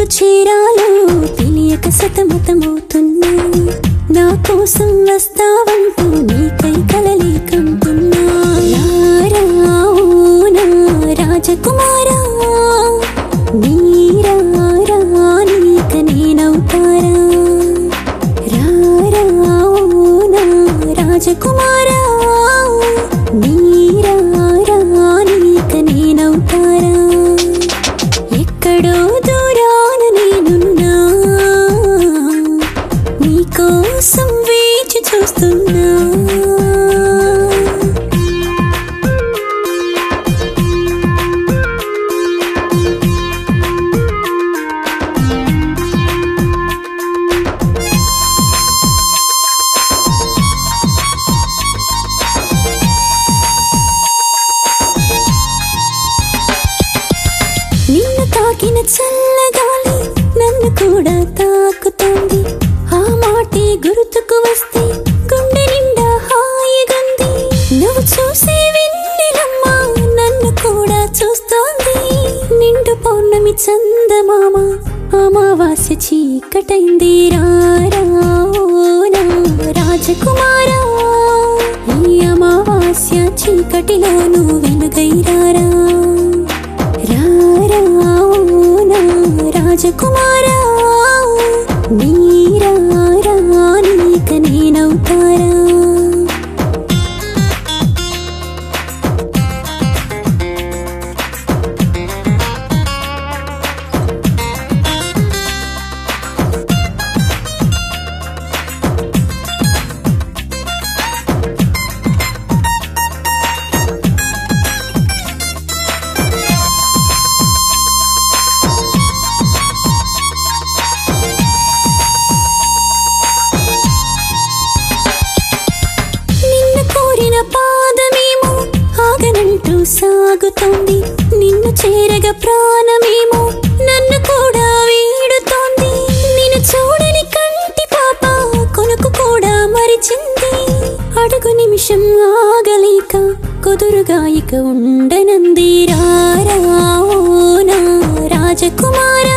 ఎప్పుడు చేరాలో తెలియక సతమతమవుతున్నా నా కోసం వస్తావంటూ నీకై కలలే కంటున్నా రారా ఓ నా రాజకుమారా నీరా నీక నేనవుతారా రారా ఓ నా రాజకుమారా నీరా నీక నేనవుతారా ఎక్కడో దూరాన నేనున్నా నీకోసం వేచి చూస్తున్నా నిన్ను తాకిన చల్లగాలి నన్ను కూడా తాకుతోంది ఆ మాటే గుర్తుకు వస్తే గుండె నిండా హాయిగుంది నువ్వు చూసే వెన్నెలమ్మ నన్ను కూడా చూస్తోంది నిండు పౌర్ణమి చందమామ అమావాస్య చీకటైంది రారా ఓ నా రాజకుమారా ఈ అమావాస్య చీకటిలో నువ్వు వెలుగైరారా రారా ఓ నా రాజకుమారా నీరా నీక నేనవుతారా నిన్ను కోరిన పాదమేమో ఆగనంటూ సాగుతోంది నిన్ను చేరగ ప్రాణమేమో నన్ను కూడా వీడుతోంది నిన్ను చూడని కంటి పాప కొనుకు కూడా మరిచింది అడుగు నిమిషం ఆగలేక కుదురుగా ఇక ఉండనంది రారా ఓ నా రాజకుమారా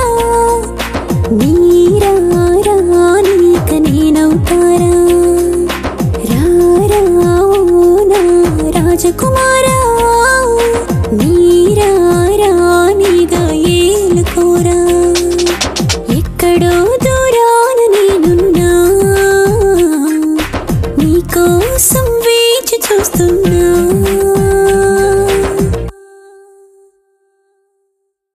నీరా నీక నేనవుతారా రారా ఓ నా రాజకుమారా నీరా నీగా ఏలుకోరా ఎక్కడో దూరాన నేనున్నా నీకోసం వేచి చూస్తున్నా